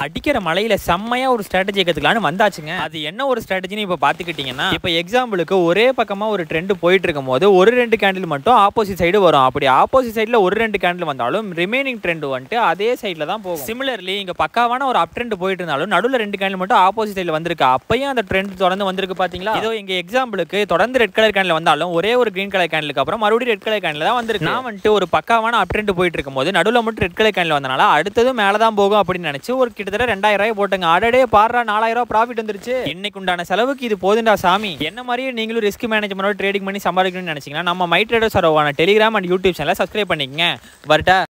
அடிக்கிற மலையில செம்மையா ஒரு ஸ்ட்ராட்டஜி கத்துக்கலாம்னு வந்தாச்சுங்க அது என்ன ஒரு ஸ்ட்ராட்டஜின்னு இப்போ பார்த்துக்கிட்டிங்கன்னா இப்போ எக்ஸாம்பிளுக்கு ஒரே பக்கமா ஒரு ட்ரெண்ட் போயிட்டு இருக்கும் போது ஒரு ரெண்டு கேண்டில் மட்டும் ஆப்போசிட் சைடு வரும் அப்படி ஆப்போசிட் சைடுல ஒரு ரெண்டு கேண்டில் வந்தாலும் ரிமைனிங் ட்ரெண்ட் வந்துட்டு அதே சைடுல தான் போகும் சிமிலர்லி இங்க பக்காவான ஒரு அப் ட்ரெண்ட் போயிட்டு இருந்தாலும் நடுவில் ரெண்டு கேண்டில் மட்டும் ஆப்போசிட் சைடுல வந்திருக்கு அப்பயும் அந்த ட்ரெண்ட் தொடர்ந்து வந்திருக்கு பாத்தீங்களா இதோ இங்க எக்ஸாம்பிளுக்கு தொடர்ந்து ரெட் கலர் கேண்டில் வந்தாலும் ஒரே ஒரு கிரீன் கலர் கேண்டிலுக்கு அப்புறம் மறுபடியும் ரெட் கலர் கேண்டில் தான் வந்திருக்கு நான் வந்துட்டு ஒரு பக்காவான அப் ட்ரெண்ட் போயிட்டு இருக்கும்போது நடுவில் மட்டும் ரெட் கலர் கேண்டில் வந்தனால அடுத்தது மேலே தான் போகும் அப்படின்னு நினைச்சு ஒரு கிட்டத்தட்ட ரெண்டாயிரம் ரூபாய் போட்டுங்க அடடே பாடுறா நாலாயிரம் ரூபாய் ப்ராஃபிட் வந்துருச்சு இன்னைக்கு உண்டான செலவுக்கு இது போதுண்டா சாமி என்ன மாதிரியே நீங்களும் ரிஸ்க் மேனேஜ்மெண்டோட ட்ரேடிங் பண்ணி சம்பாதிக்கணும்னு நினைச்சீங்கன்னா நம்ம மை ட்ரேடர் சர்வான டெலிகிராம் அண்ட் யூடியூப் சேனலை சப்ஸ்கிரைப் பண்ணிக்கங்க வரட்டா